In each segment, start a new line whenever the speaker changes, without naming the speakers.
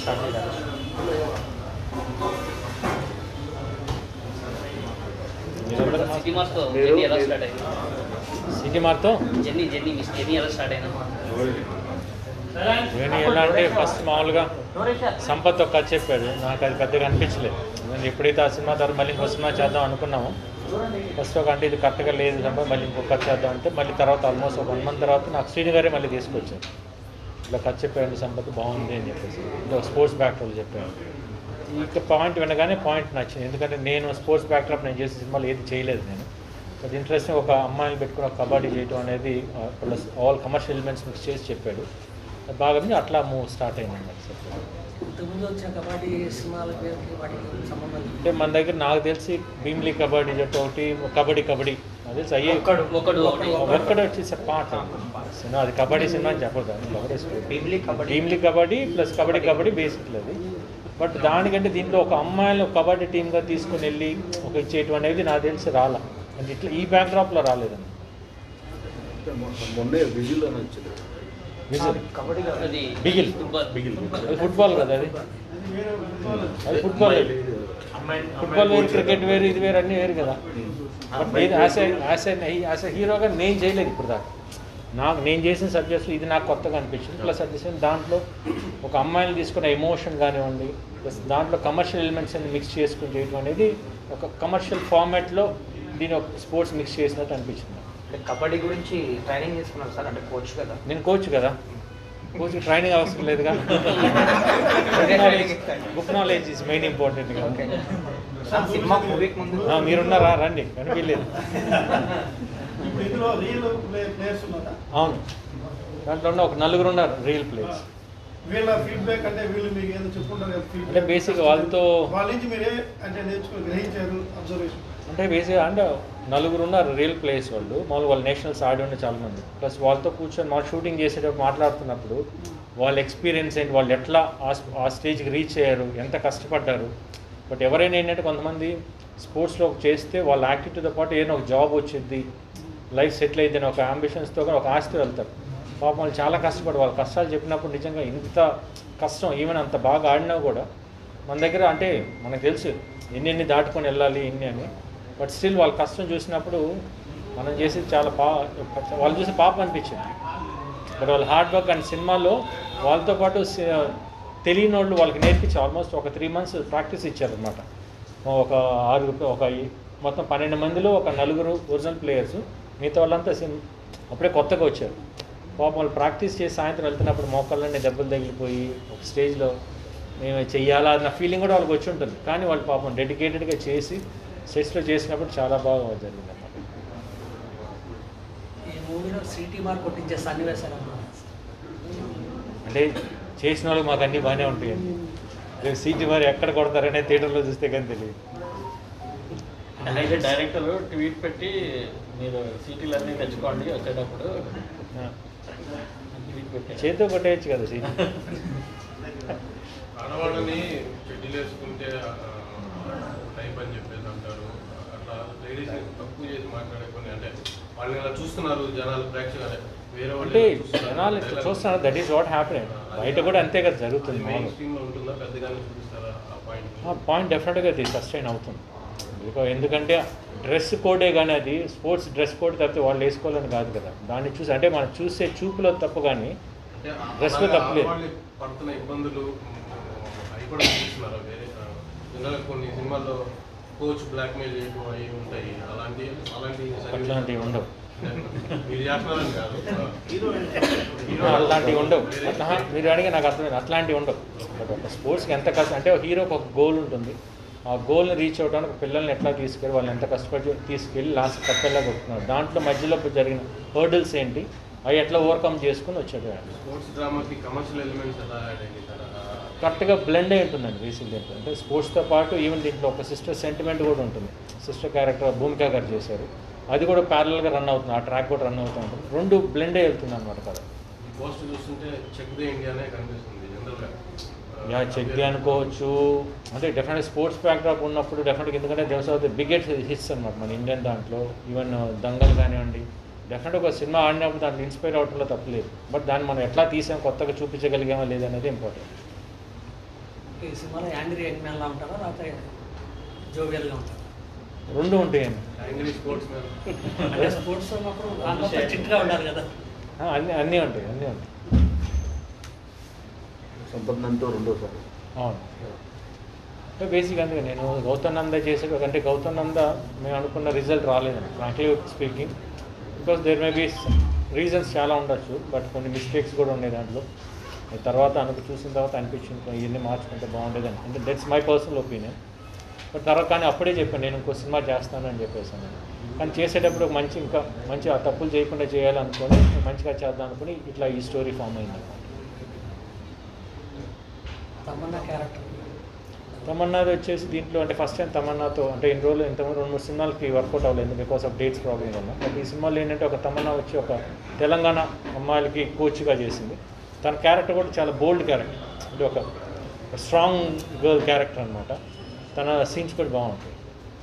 Start చేయాలి మీరందరూ
city మార్క్తో
మీరు-
జర్నీ ఎలా
మీరు-
స్టార్ట్ అయింది
సిటీ మార్తో
జర్నీ జర్నీ మీ జర్నీ ఎలా స్టార్ట్ అయినా
నేను ఎలా అంటే ఫస్ట్ మామూలుగా సంపత్ ఒక కథ చెప్పాడు నాకు అది పెద్దగా అనిపించలేదు నేను ఎప్పుడైతే ఆ సినిమా తర్వాత మళ్ళీ ఇంకో సినిమా చేద్దాం అనుకున్నాము ఫస్ట్ ఒక అంటే ఇది కరెక్ట్గా లేదు సంపత్ మళ్ళీ ఇంకో కథ చేద్దాం అంటే మళ్ళీ తర్వాత ఆల్మోస్ట్ ఒక వన్ మంత్ తర్వాత నాకు శ్రీని గారే మళ్ళీ తీసుకొచ్చారు ఇట్లా కథ చెప్పాడు సంపత్ బాగుంది అని చెప్పేసి ఇట్లా స్పోర్ట్స్ బ్యాక్డ్రాప్ చెప్పాను ఇక పాయింట్ వినగానే పాయింట్ నచ్చింది ఎందుకంటే నేను స్పోర్ట్స్ బ్యాక్డ్రాప్ నేను చేసే సినిమాలు ఏది చేయలేదు నేను బట్ ఇంట్రెస్టింగ్ ఒక అమ్మాయిని పెట్టుకుని ఒక కబడ్డీ చేయటం అనేది plus all commercial elements mix చేసి చెప్పాడు అది బాగా విని అట్లా మూవ్ స్టార్ట్ అయింది అన్నమాట చెప్పాడు
ఇంతకుముందు వచ్చిన కబడ్డీ సినిమాల పేరుకి వాటికి సంబంధం లేదు.
అంటే మన దగ్గర నాకు తెలిసి భీమ్లీ కబడ్డీ జట్టు ఒకటి కబడ్డీ కబడ్డీ అది తెలిసి అయ్యే
ఒకడు ఒకడు ఒకటి
ఒక్కడు వచ్చేసి పాట సినిమా అది కబడ్డీ సినిమా అని చెప్పదు కబడ్డీ
భీమ్లీ కబడ్డీ
భీమ్లీ కబడ్డీ ప్లస్ కబడ్డీ కబడ్డీ బేసిక్లీ అది బట్ దానికంటే దీంట్లో ఒక అమ్మాయిని ఒక కబడ్డీ టీమ్గా తీసుకుని వెళ్ళి ఒక ఇచ్చేయటం అనేది నాకు తెలిసి రాలా అంటే ఇట్లా ఈ బ్యాక్డ్రాప్లో రాలేదండి
మొన్నే విజిల్ అని వచ్చింది
విజిల్
కబడ్డీ కాదు.
అది
బిగిల్
ఫుట్బాల్
బిగిల్
అది ఫుట్బాల్ కదా అది అది ఫుట్బాల్ అది ఫుట్బాల్ వేరు క్రికెట్ వేరు ఇది వేరు అన్నీ వేరు కదా బట్ నేను యాజ్ యాజ్ యాజ్ హీరోగా నేను చేయలేదు ఇప్పుడు దాకా నాకు నేను చేసిన సబ్జెక్ట్స్ ఇది నాకు కొత్తగా అనిపించింది ప్లస్ అట్ ది సేమ్ దాంట్లో ఒక అమ్మాయిని తీసుకున్న ఎమోషన్ కానివ్వండి ప్లస్ దాంట్లో కమర్షియల్ ఎలిమెంట్స్ అన్ని మిక్స్ చేసుకుని చేయడం అనేది ఒక కమర్షియల్ ఫార్మాట్లో దీని ఒక స్పోర్ట్స్ మిక్స్ చేసినట్టు అనిపించింది
అంటే కబడ్డీ గురించి ట్రైనింగ్ తీసుకున్నారు సార్ అంటే కోచ్ కదా
నేను కోచ్ కదా కోచ్ ట్రైనింగ్ అవసరం లేదుగా book knowledge is main important కదా
ఓకే సార్ సినిమా మూవీకి ముందు
ఆ, మీరున్నారా రండి కనిపించలేదు
ఇప్పుడు ఇందులో రియల్ ప్లేయర్స్ ఉన్నారా
అవును దాంట్లో ఉన్న ఒక నలుగురు ఉన్నారు రియల్ ప్లేయర్స్
వీళ్ళ ఫీడ్బ్యాక్ అంటే వీళ్ళు మీకు ఏదో చెప్పుకుంటారు కదా feedback.
అంటే basic వాళ్ళతో-
వాళ్ళ నుంచి మీరే అంటే నేర్చుకుని గ్రహించారు అబ్జర్వేషన్
అంటే బేసిక్గా అంటే నలుగురు ఉన్నారు రియల్ ప్లేయర్స్ వాళ్ళు మామూలు వాళ్ళు నేషనల్స్ ఆడి ఉండే చాలా మంది ప్లస్ వాళ్ళతో కూర్చొని మా షూటింగ్ చేసేటప్పుడు మాట్లాడుతున్నప్పుడు వాళ్ళ ఎక్స్పీరియన్స్ ఏంటి వాళ్ళు ఎట్లా ఆ స్- ఆ స్టేజ్కి రీచ్ అయ్యారు ఎంత కష్టపడ్డారు బట్ ఎవరైనా ఏంటంటే కొంతమంది స్పోర్ట్స్లో చేస్తే వాళ్ళ యాక్టివిటీతో పాటు ఏదైనా ఒక జాబ్ వచ్చింది లైఫ్ సెటిల్ అయ్యిందని ఒక అంబిషన్స్తో కూడా ఒక ఆస్తి వెళ్తారు పాపం వాళ్ళు చాలా కష్టపడి వాళ్ళ కష్టాలు చెప్పినప్పుడు నిజంగా ఇంత కష్టం ఈవెన్ అంత బాగా ఆడినా కూడా మన దగ్గర అంటే మనకు తెలుసు ఎన్ని ఎన్ని దాటుకొని వెళ్ళాలి ఇన్ని అని బట్ స్టిల్ వాళ్ళ కష్టం చూసినప్పుడు మనం చేసేది చాలా పా వాళ్ళు చూసి పాపం అనిపించింది బట్ వాళ్ళ హార్డ్ వర్క్ అండ్ సినిమాలో వాళ్ళతో పాటు సి- తెలియని వాళ్ళు వాళ్ళకి నేర్పించి ఆల్మోస్ట్ ఒక త్రీ మంత్స్ ప్రాక్టీస్ ఇచ్చారనమాట ఒక ఆరు ఒక ఈ- మొత్తం పన్నెండు మందిలో ఒక నలుగురు ఒరిజినల్ ప్లేయర్స్ మిగతా వాళ్ళంతా సిన్ అప్పుడే కొత్తగా వచ్చారు పాపం వాళ్ళు ప్రాక్టీస్ చేసి సాయంత్రం వెళ్తున్నప్పుడు మోకాళ్ళన్నీ దెబ్బలు తగిలిపోయి ఒక స్టేజ్లో మేము చెయ్యాలా అన్న ఫీలింగ్ కూడా వాళ్ళకి వచ్చి ఉంటుంది కానీ వాళ్ళు పాపం డెడికేటెడ్గా చేసి స్టేజ్లో చేసినప్పుడు చాలా బాగా జరిగింది అన్నమాట
ఈ మూవీలో సిటీ మార్క్ కొట్టించే సన్నివేశాలు అన్నమాట.
అంటే చేసిన వాళ్ళకి మాకు అన్నీ బాగానే ఉంటాయండి రేపు సీటీ మరి ఎక్కడ కొడతారనే థియేటర్లో చూస్తే కానీ తెలియదు
అయితే డైరెక్టర్ ట్వీట్ పెట్టి మీరు సీటీలు అన్నీ తెచ్చుకోండి వచ్చేటప్పుడు
ఆ.
ట్వీట్ పెట్టారు
చేతితో కొట్టేయచ్చు కదా సీటీ
ఆడవాళ్ళని షెడ్యూల్ వేసుకుంటే టైప్ అని చెప్పేసి అంటారు అట్లా లేడీస్ తక్కువ చేసి మాట్లాడే కొన్ని అంటే వాళ్ళని అలా చూస్తున్నారు జనాలు ప్రేక్షకులు వేరే వాళ్ళు
అంటే
ఇలా చూస్తున్నారు.
జనాలు
ఎలా-
చూస్తున్నారు దట్ ఈస్ వాట్ హ్యాపెన్ బయట కూడా అంతే కదా జరుగుతుంది
అది మెయిన్
మామూలు
స్ట్రీమ్ లో ఉంటుందా పెద్దగానే చూపిస్తారా ఆ పాయింట్
ఆ పాయింట్ డెఫినెట్గా అది సస్టైన్ అవుతుంది బికా ఎందుకంటే డ్రెస్ కోడే కానీ అది స్పోర్ట్స్ డ్రెస్ కోడ్ తప్పితే వాళ్ళు వేసుకోవాలని కాదు కదా దాన్ని చూసి అంటే మనం చూసే చూపులో తప్పు కానీ
అంటే
Dress లో
అలాగా
తప్పులేదు.
ఆడవాళ్ళు పడుతున్న ఇబ్బందులు మ్, అవి కూడా చూపిస్తున్నారు వేరే జనరల్ కొన్ని సినిమాల్లో కోచ్ బ్లాక్ మెయిల్ చేయడం అవి ఉంటాయి అలాంటి అలాంటి
అట్లాంటివి ఉండవు
మీరు చేస్తున్నారని కాదు హీరో
అలాంటివి ఉండవు
వేరే-
అట్లా మీరు అడిగే నాకు అర్థమైంది అట్లాంటివి ఉండవు బట్ ఒక స్పోర్ట్స్కి ఎంత కష్టం అంటే ఒక హీరోకి ఒక గోల్ ఉంటుంది ఆ గోల్ని రీచ్ అవ్వడానికి పిల్లల్ని ఎట్లా తీసుకెళ్ళి వాళ్ళని ఎంత కష్టపడి తీసుకెళ్ళి లాస్ట్ కప్పెల్లా కొట్టుకున్నారు దాంట్లో మధ్యలో జరిగిన హర్డిల్స్ ఏంటి అవి ఎట్లా ఓవర్కమ్ చేసుకుని వచ్చాడు ఆయన
స్పోర్ట్స్ డ్రామాకి కమర్షియల్ ఎలిమెంట్స్ ఎలా యాడ్ అయింది సార్
కరెక్ట్గా బ్లెండ్ అయి ఉంటుందండి బేసిక్ దీంట్లో అంటే స్పోర్ట్స్తో పాటు ఈవెన్ దీంట్లో ఒక సిస్టర్ సెంటిమెంట్ కూడా ఉంటుంది సిస్టర్ క్యారెక్టర్ భూమిక గారు చేశారు అది కూడా ప్యారల్గా రన్ అవుతుంది ఆ ట్రాక్ కూడా రన్ అవుతూ ఉంటుంది రెండు బ్లెండ్ అయి వెళ్తుంది అనమాట కదా
ఈ పోస్ట్ చూస్తుంటే చెక్ ద ఇండియానే కనిపిస్తుంది జనరల్గా
యా చెక్ ది అనుకోవచ్చు అంటే డెఫినెట్ స్పోర్ట్స్ బ్యాక్డ్రాప్ ఉన్నప్పుడు డెఫినెట్గా ఎందుకంటే దేవస్ ఆఫ్ ది బిగ్గెస్ట్ హిట్స్ అనమాట మన ఇండియన్ దాంట్లో ఈవెన్ దంగల్ కానివ్వండి డెఫినెట్ ఒక సినిమా ఆడినప్పుడు దాంట్లో ఇన్స్పైర్ అవడంలో తప్పలేదు బట్ దాన్ని మనం ఎట్లా తీసాం కొత్తగా చూపించగలిగామా లేదనేది ఇంపార్టెంట్
ఈ సినిమాలో యాంగ్రీ యంగ్మ్యాన్లా ఉంటారా లేకపోతే జోవియల్గా ఉంటారా
రెండు ఉంటాయండి
యాంగ్రీ స్పోర్ట్స్ మ్యాన్
అంటే స్పోర్ట్స్ ఉన్నప్పుడు దాంట్లో స్ట్రిక్ట్గా ఉండాలి కదా
ఆ, అన్నీ అన్నీ ఉంటాయి అన్నీ ఉంటాయి
సంపన్నంతో రెండోసారి
అవును అంటే బేసిక్ అందుకే నేను గౌతమ్ నంద చేసే అంటే గౌతమ్ నంద మేము అనుకున్న రిజల్ట్ రాలేదండి frankly speaking because there may be reasons చాలా ఉండొచ్చు బట్ కొన్ని మిస్టేక్స్ కూడా ఉన్నాయి దాంట్లో తర్వాత అనుకు చూసిన తర్వాత అనిపించింది ఇవన్నీ మార్చుకుంటే బాగుండేదని అంటే that's my personal opinion but తర్వాత కానీ అప్పుడే చెప్పాను నేను ఇంకో సినిమా చేస్తానని చెప్పేసాను నేను కానీ చేసేటప్పుడు ఒక మంచి ఇంకా మంచి ఆ తప్పులు చేయకుండా చేయాలనుకొని మంచిగా చేద్దాం అనుకుని ఇట్లా ఈ స్టోరీ ఫామ్ అయింది అనమాట
తమన్నా క్యారెక్టర్
తమన్నాది వచ్చేసి దీంట్లో అంటే ఫస్ట్ టైం తమన్నాతో అంటే ఇన్ని రోజులు ఇంతకుముందు రెండు మూడు సినిమాలకి వర్కౌట్ అవ్వలేదు బికాస్ ఆఫ్ డేట్స్ ప్రాబ్లం వల్ల బట్ ఈ సినిమాలో ఏంటంటే ఒక తమన్నా వచ్చి ఒక తెలంగాణ అమ్మాయిలకి కోచ్గా చేసింది తన క్యారెక్టర్ కూడా చాలా బోల్డ్ క్యారెక్టర్ అంటే ఒక స్ట్రాంగ్ గర్ల్ క్యారెక్టర్ అనమాట తన సీన్స్ కూడా బాగుంటాయి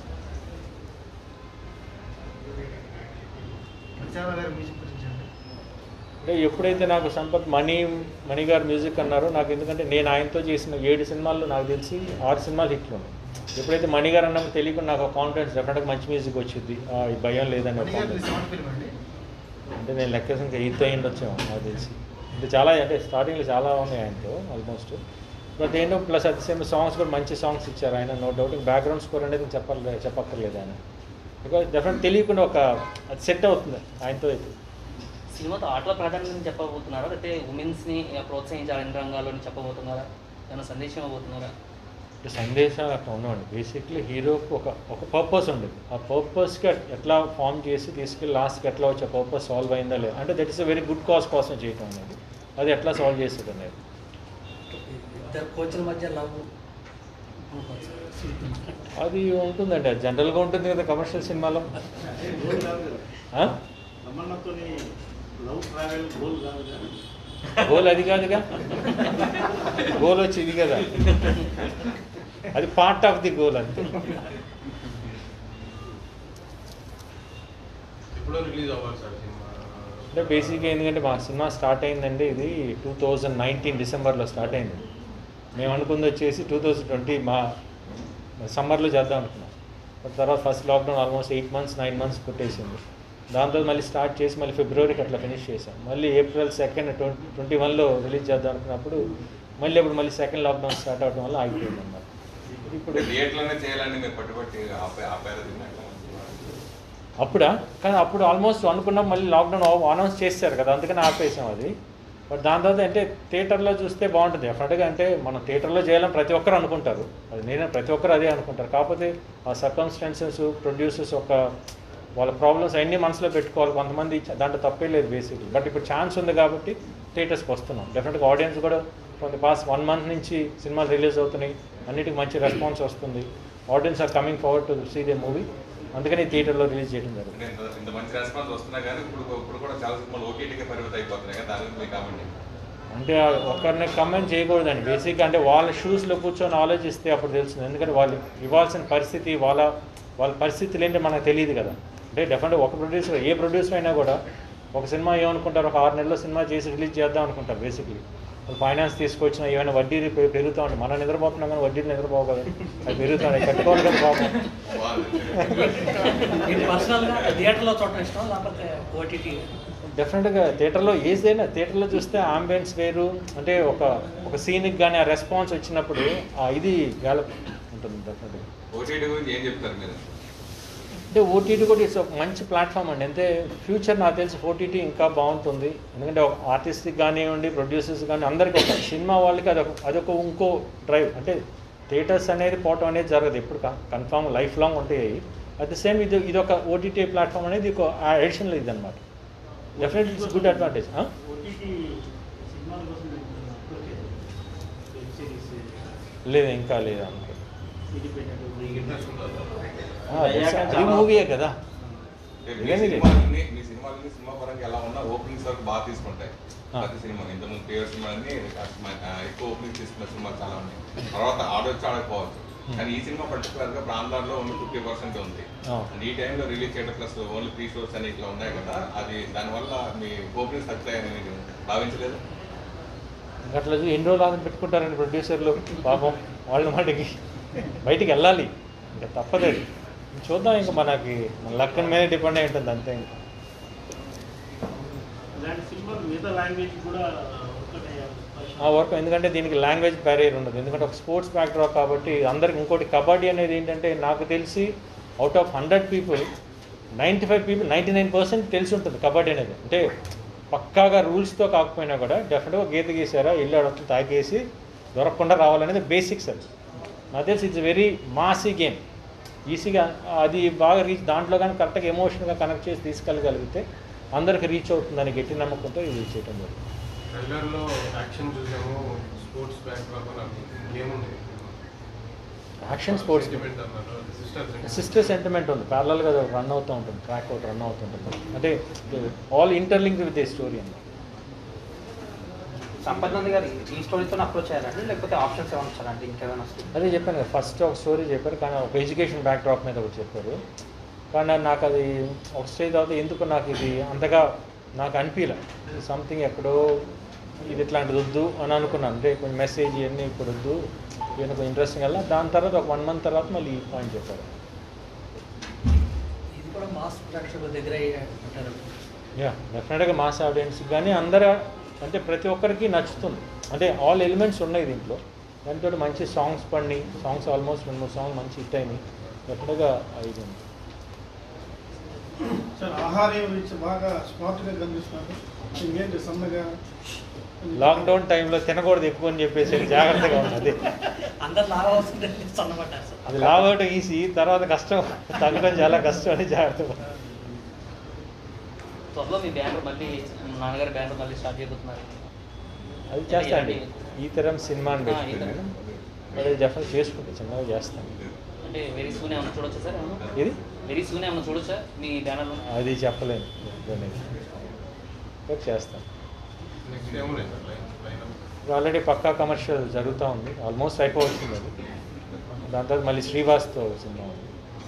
ప్రచార గారి మ్యూజిక్ గురించి అండి
అంటే ఎప్పుడైతే నాకు సంపత్ మణి మణి గారు మ్యూజిక్ అన్నారో నాకు ఎందుకంటే నేను ఆయనతో చేసిన ఏడు సినిమాల్లో నాకు తెలిసి ఆరు సినిమాలు హిట్లు ఉన్నాయి ఎప్పుడైతే మణి గారు అన్నప్పుడు తెలియకుండా నాకు కాన్ఫిడెన్స్ డెఫినెట్గా మంచి మ్యూజిక్ వచ్చింది ఆ, ఈ భయం లేదని ఒక
మణిగారి
confidence.
సెవెంత్ ఫిల్మ్ అండి
అంటే నేను లెక్క ఇంకా ఎయిత్ అయ్యి వచ్చాము నాకు తెలిసి అంటే చాలా అంటే స్టార్టింగ్లో చాలా ఉన్నాయి ఆయనతో ఆల్మోస్ట్ బట్ ఏంటో ప్లస్ అట్ సేమ్ సాంగ్స్ కూడా మంచి సాంగ్స్ ఇచ్చారు ఆయన నో డౌట్ బ్యాక్గ్రౌండ్ స్కోర్ అనేది చెప్పాలి చెప్పక్కర్లేదు ఆయన బికాజ్ డెఫినెట్ తెలియకుండా ఒక అది సెట్ అవుతుంది ఆయనతో అయితే
సినిమాతో ఆటల ప్రాధాన్యత చెప్పబోతున్నారా లేకపోతే ఉమెన్స్ని ప్రోత్సహించాలి అన్ని రంగాల్లోని చెప్పబోతున్నారా ఏమైనా సందేశం ఇవ్వబోతున్నారా
అంటే సందేశాలు అట్లా ఉండవండి బేసిక్లీ హీరోకి ఒక ఒక పర్పస్ ఉండేది ఆ పర్పస్కి ఎట్లా ఫామ్ చేసి తీసుకెళ్ళి లాస్ట్కి ఎట్లా వచ్చే పర్పస్ సాల్వ్ అయిందా లేదా అంటే that is a very good cause కోసం చేయటం అనేది అది ఎట్లా సాల్వ్ చేసేది అనేది
ఇద్దరు కోచ్ల మధ్య లవ్
అది ఉంటుందండి అది జనరల్గా ఉంటుంది కదా కమర్షియల్ సినిమాలో
గోల్ కాదు కదా
ఆ?
తమన్నాతో లవ్ ట్రావెల్ గోల్ కాదు కదా
గోల్ అది కాదుగా గోల్ వచ్చి ఇది కదా అది పార్ట్ ఆఫ్ ది గోల్ అంతే
ఎప్పుడో రిలీజ్ అవ్వాలి సార్ సినిమా
అంటే బేసిక్గా ఎందుకంటే మా సినిమా స్టార్ట్ అయిందండి ఇది టూ థౌజండ్ నైన్టీన్ డిసెంబర్లో స్టార్ట్ అయింది మేము అనుకుంది వచ్చేసి టూ థౌజండ్ ట్వంటీ మా సమ్మర్లో చేద్దాం అనుకున్నాం బట్ తర్వాత first lockdown almost eight months nine months కొట్టేసింది దాంతో మళ్ళీ స్టార్ట్ చేసి మళ్ళీ ఫిబ్రవరికి అట్లా ఫినిష్ చేసాం మళ్ళీ ఏప్రిల్ సెకండ్ ట్వంటీ ట్వంటీ వన్లో రిలీజ్ చేద్దాం అనుకున్నప్పుడు మళ్ళీ అప్పుడు మళ్ళీ సెకండ్ లాక్డౌన్ స్టార్ట్ అవడం వల్ల ఆగిపోయింది అన్నమాట ఇప్పుడు
థియేటర్లోనే చేయాలని మీరు పట్టుబట్టి ఆపే ఆపారు దీన్ని అట్లా
అప్పుడా కానీ అప్పుడు ఆల్మోస్ట్ అనుకున్నాం మళ్ళీ లాక్డౌన్ అనౌన్స్ చేశారు కదా అందుకని ఆపేసాం అది బట్ దాని తర్వాత అంటే థియేటర్లో చూస్తే బాగుంటుంది డెఫినెట్గా అంటే మనం థియేటర్లో చేయాలని ప్రతి ఒక్కరు అనుకుంటారు అది నేనే ప్రతి ఒక్కరు అదే అనుకుంటారు కాకపోతే ఆ సర్కమ్స్టాన్సెస్ ప్రొడ్యూసర్స్ ఒక వాళ్ళ ప్రాబ్లమ్స్ అన్నీ మనసులో పెట్టుకోవాలి కొంతమంది చ- దాంట్లో తప్పే లేదు బేసిక్లీ బట్ ఇప్పుడు ఛాన్స్ ఉంది కాబట్టి థియేటర్స్కి వస్తున్నాం డెఫినెట్గా ఆడియన్స్ కూడా కొంత పాస్ వన్ మంత్ నుంచి సినిమాలు రిలీజ్ అవుతున్నాయి అన్నిటికీ మంచి రెస్పాన్స్ వస్తుంది audience are coming forward to see they movie అందుకని థియేటర్లో రిలీజ్ చేయడం
అంటే
జరుగుతుంది
ఇంత ఇంత మంచి రెస్పాన్స్ వస్తున్నా కానీ ఇప్పుడు ఇప్పుడు కూడా చాలా సినిమాలు ఓటీటీకే పరిమితం అయిపోతున్నాయి కదా దాని గురించి మీ కామెంట్
అంటే ఒకరిని కమెంట్ చేయకూడదండి బేసిక్గా అంటే వాళ్ళ షూస్లో కూర్చొని ఆలోచిస్తే అప్పుడు తెలుస్తుంది ఎందుకంటే వాళ్ళు ఇవ్వాల్సిన పరిస్థితి వాళ్ళ వాళ్ళ పరిస్థితులు ఏంటో మనకు తెలియదు కదా అంటే డెఫినెట్గా ఒక ప్రొడ్యూసర్ ఏ ప్రొడ్యూసర్ అయినా కూడా ఒక సినిమా ఏమనుకుంటారు ఒక ఆరు నెలల్లో సినిమా చేసి రిలీజ్ చేద్దాం అనుకుంటారు బేసిక్లీ వాళ్ళు ఫైనాన్స్ తీసుకొచ్చిన ఏమైనా వడ్డీ పె- పెరుగుతూ ఉంటాయి మనం నిద్రపోతున్నాం కానీ వడ్డీలు నిద్రపోవు కదా అది పెరుగుతాయి కట్టుకోవాలి కదా పాపం
మీకు పర్సనల్గా థియేటర్లో చూడటం ఇష్టం లేకపోతే ఓటీటీ
డెఫినెట్గా థియేటర్లో ఏదైనా థియేటర్లో చూస్తే ఆంబియన్స్ వేరు అంటే ఒక ఒక సీన్కి కానీ ఆ రెస్పాన్స్ వచ్చినప్పుడు ఆ ఇది గ్యాలప్ ఉంటుంది డెఫినెట్గా
ఓటీటీ గురించి ఏం చెప్తారు మీరు
అంటే ఓటీటీ కూడా ఇట్స్ ఒక మంచి ప్లాట్ఫామ్ అండి అంటే ఫ్యూచర్ నాకు తెలిసి ఓటీటీ ఇంకా బాగుంటుంది ఎందుకంటే ఒక ఆర్టిస్ట్కి కానివ్వండి ప్రొడ్యూసర్స్ కానీ అందరికీ ఒక సినిమా వాళ్ళకి అదొక అదొక ఇంకో డ్రైవ్ అంటే థియేటర్స్ అనేది పోవటం అనేది జరగదు ఎప్పుడు కన్ఫామ్ లైఫ్ లాంగ్ ఉంటాయి అట్ ద సేమ్ ఇది ఇది ఒక ఓటీటీ ప్లాట్ఫామ్ అనేది ఒక అడిషనల్ ఇది అనమాట definitely it's good advantage
OTT సినిమాల కోసం అప్పటికే వెబ్ సిరీస్
లేదు ఇంకా లేదు అనుకో
ఇండిపెండెంట్
మీకు ఇంట్రెస్ట్ ఉందా
ఆ, that's- అది మూవీయే కదా
మీ
ఇదేంది ఇది?
సినిమాలన్నీ మీ సినిమాలన్నీ సినిమా పరంగా ఎలా ఉన్నా ఓపెనింగ్స్ వరకు బాగా తీసుకుంటాయి
ఆ.
ప్రతి సినిమా ఇంతకుముందు ప్రియర్ సినిమాలన్నీ ఆ, ఎక్కువ ఓపెనింగ్ తీసుకున్న సినిమాలు చాలా ఉన్నాయి తర్వాత ఆడొచ్చు ఆడకపోవచ్చు కానీ ఈ సినిమా పర్టికులర్ గా ప్రాంతాల్లో ఓన్లీ ఫిఫ్టీ పర్సెంట్ ఉంది
ఆ.
అండ్ ఈ టైంలో రిలీజ్ చేయడం ప్లస్ ఓన్లీ త్రీ షోస్ అని ఇట్లా ఉన్నాయి కదా అది దానివల్ల మీ ఓపెనింగ్ సక్సెస్ అయ్యని మీరు భావించలేదు
అట్లా చూ- ఎన్ని రోజులు ఆదరణ పెట్టుకుంటారండి ప్రొడ్యూసర్లు పాపం వాళ్ళ మాటకి బయటికి వెళ్ళాలి ఇంకా తప్పలేదు చూద్దాం ఇంకా మనకి మన లక్కన్ మీద డిపెండ్ అయి ఉంటుంది అంతే ఇంకా
ఇలాంటి సినిమాలు మిగతా లాంగ్వేజ్ కూడా ఒకటే
ఆ వర్క్ ఎందుకంటే దీనికి లాంగ్వేజ్ బ్యారియర్ ఉండదు ఎందుకంటే ఒక స్పోర్ట్స్ బ్యాక్డ్రాప్ కాబట్టి అందరికి ఇంకోటి కబడ్డీ అనేది ఏంటంటే నాకు తెలిసి out of hundred people ninety five people ninety nine percent తెలిసి ఉంటుంది కబడ్డీ అనేది అంటే పక్కాగా రూల్స్తో కాకపోయినా కూడా డెఫినెట్గా గీత గీసారా ఇల్లు అడగలు తాకేసి దొరకకుండా రావాలనేది బేసిక్స్ అది నాకు తెలిసి ఇట్స్ వెరీ మాసీ గేమ్ ఈజీగా అది బాగా రీచ్ దాంట్లో కానీ కరెక్ట్గా ఎమోషనల్గా కనెక్ట్ చేసి తీసుకెళ్ళగలిగితే అందరికి రీచ్ అవుతుందని గట్టి నమ్మకంతో ఇది చేయటం జరిగింది
ట్రైలర్లో యాక్షన్ చూసాము స్పోర్ట్స్ బ్యాక్ డ్రాప్ అని గేమ్ ఉంది
యాక్షన్ స్పోర్ట్స్
సెంటిమెంట్ అన్నారు సిస్టర్
సిస్టర్ సెంటిమెంట్ ఉంది ప్యారలల్గా రన్ అవుతూ ఉంటుంది ట్రాక్ అవుట్ రన్ అవుతుంటుంది అంటే all interlink with the story అన్నమాట
సంపత్ నంది గారు ఈ స్టోరీతో అప్రోచ్ అయ్యారండి లేకపోతే ఆప్షన్స్ ఏమైనా వచ్చారండి ఇంకేమైనా వస్తుంది
అదే చెప్పాను కదా ఫస్ట్ ఒక స్టోరీ చెప్పారు కానీ ఒక ఎడ్యుకేషన్ బ్యాక్ డ్రాప్ మీద ఒకటి చెప్పారు కానీ నాకు అది ఒక స్టేజ్ తర్వాత ఎందుకు నాకు ఇది అంతగా నాకు అనిపించలే సంథింగ్ ఎక్కడో ఇది ఇట్లాంటిది వద్దు అని అనుకున్నాను అంటే కొంచెం మెసేజ్ ఇవన్నీ ఇప్పుడు వద్దు ఇవన్నీ కొంచెం ఇంట్రెస్టింగ్ వెళ్ళా దాని తర్వాత ఒక వన్ మంత్ తర్వాత మళ్ళీ ఈ పాయింట్ చెప్పారు
ఇది కూడా మాస్ ప్రేక్షకుల దగ్గర అంటారు
యా డెఫినెట్గా మాస్ ఆడియన్స్ కానీ అందరూ అంటే ప్రతి ఒక్కరికి నచ్చుతుంది అంటే ఆల్ ఎలిమెంట్స్ ఉన్నాయి దీంట్లో దాంతో మంచి సాంగ్స్ పడినాయి సాంగ్స్ ఆల్మోస్ట్ రెండు మూడు సాంగ్స్ మంచి హిట్ అయినాయి డెఫినెట్గా ఇది ఉంది
సార్ ఆహారం గురించి బాగా స్మార్ట్గా కనిపిస్తున్నారు ఇంకేంటి సన్నగా
లాక్డౌన్ టైంలో తినకూడదు ఎక్కువ అని చెప్పేసి జాగ్రత్తగా ఉన్నది
అందరు లాభం వస్తుంటే సన్నబడ్డారు సార్
అది లాగౌట్ ఈజీ తర్వాత కష్టం తగ్గడం చాలా కష్టం అని జాగ్రత్త
త్వరలో మీ బ్యానర్ మళ్ళీ నాన్నగారి బ్యానర్ మళ్ళీ స్టార్ట్ చేయబోతున్నారు
అది చేస్తా అండి ఈ తరం సినిమా అని
ఆ, ఈ తరం.
పెట్టుకున్నాను అది డెఫినెట్ చేసుకుంటా చిన్నగా చేస్తాను
అంటే వెరీ సూన్ ఏమైనా చూడొచ్చా సార్ ఏమన్నా
ఇది
వెరీ సూన్ ఏమైనా చూడొచ్చా మీ బ్యానర్లో
అది చెప్పలేను అనేది. బట్ చేస్తాను
నెక్స్ట్ ఏమున్నాయి సార్ లైన్ లైన్
ఇప్పుడు ఆల్రెడీ పక్కా కమర్షియల్ జరుగుతూ ఉంది ఆల్మోస్ట్ అయిపోవచ్చింది అది దాని తర్వాత మళ్ళీ శ్రీవాస్తో సినిమా ఉంది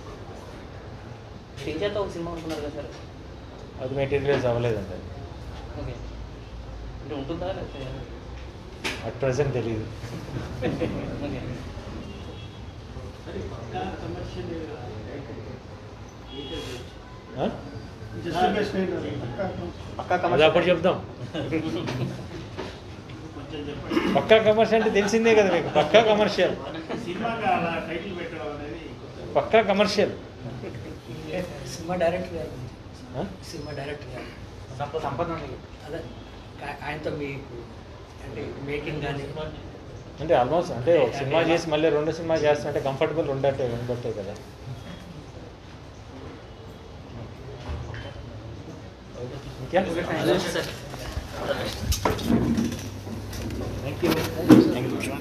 టీచర్తో ఒక సినిమా అనుకున్నారు కదా సార్
అది మెటీరియల్స్ అవ్వలేదండి అది
ఓకే అంటే ఉంటుందా లేకపోతే
అట్ ప్రజెంట్ తెలియదు
ఓకే
ఆ?
జస్టిఫికేషన్
పక్కా
అది
కమర్షియల్
అప్పుడు చెప్దాం పక్కా కమర్షియల్ అంటే తెలిసిందే కదా మీకు పక్కా కమర్షియల్
సినిమాకి అలా టైటిల్ పెట్టడం అనేది
పక్కా కమర్షియల్
సినిమా డైరెక్టర్ గారు
ఆ?
సినిమా డైరెక్టర్ గారు
సంపత్ సంపత్ నంది గారు
అదే ఆ- ఆయనతో మీకు అంటే మేకింగ్ కానీ
అంటే ఆల్మోస్ట్ అంటే ఒక సినిమా చేసి మళ్ళీ రెండు సినిమా చేస్తుంటే కంఫర్టబుల్ ఉండట్టే ఉండట్టే కదా ఇంకా
సార్
థ్యాంక్ యూ